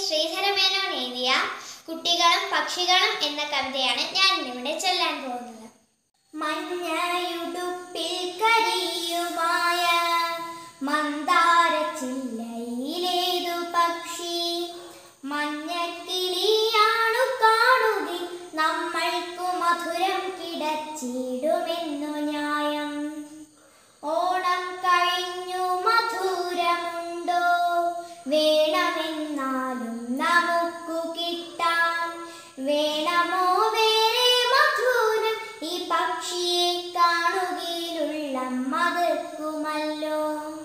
ശ്രീധരമേനോൻ എഴുതിയ കുട്ടികളും പക്ഷികളും എന്ന കവിതയാണ് ഞാൻ ഇന്നിവിടെ ചൊല്ലാൻ പോകുന്നത് മഞ്ഞയുടുപ്പിൽ കരിയുമായ മന്ദാരച്ചില്ലയിലേതു പക്ഷി മഞ്ഞക്കിളിയാണു കാണുക നമ്മൾക്കു മധുരം കിടച്ചിടുമെന്നു ന്യായം ഓണം കഴിഞ്ഞു മധുരമുണ്ടോ വേണമെന്നാലും നമുക്കു കിട്ടാൻ വേണമോ വേറെ മധുരം ഈ പക്ഷിയെ കാണുകയിലുള്ള മകൾക്കുമല്ലോ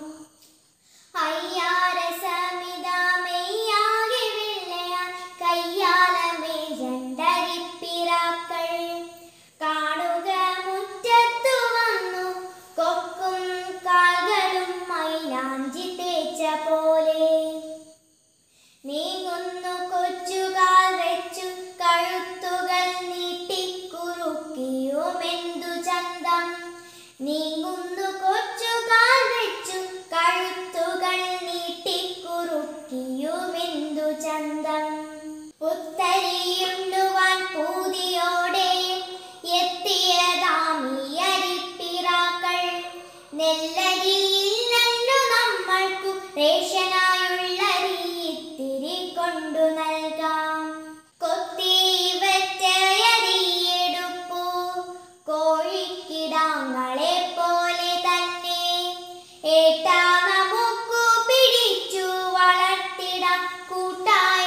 അയ്യാരസമിതാമെയ്യാകെ വെള്ളയാൻ കയ്യാലമേ ജണ്ടരിപ്പിറാക്കൾ കാണുക മുറ്റത്തു വന്നു കൊക്കും കാൽകളും മൈലാഞ്ചി തേച്ച പോലെ നീങ്ങുന്നു കൊച്ചുകാൽ വെച്ചു കഴുത്തുകൾ നീട്ടിക്കുറുക്കിയുമെന്തു ചന്തം നീങ്ങുന്നു കൊച്ചുകാൽ വെച്ചു കഴുത്തുകൾ നീട്ടിക്കുറുക്കിയുമെന്തു ചന്തം ഉത്തരിയുണ്ടുവാൻ പൂതിയോടെ എത്തിയതാമീ അരിപ്പിറാക്കൾ നെല്ലരിയില്ലല്ലോ നമ്മൾക്കു റേഷനായുള്ള ഇത്തിരി കൊണ്ടു നൽകാം കൊത്തി വെച്ചയരിയെടുപ്പു കോഴിക്കിടാങ്ങളെ പോലെ തന്നെ ഏട്ടാ നമുക്കു പിടിച്ചു വളർത്തിടാം കൂട്ടായ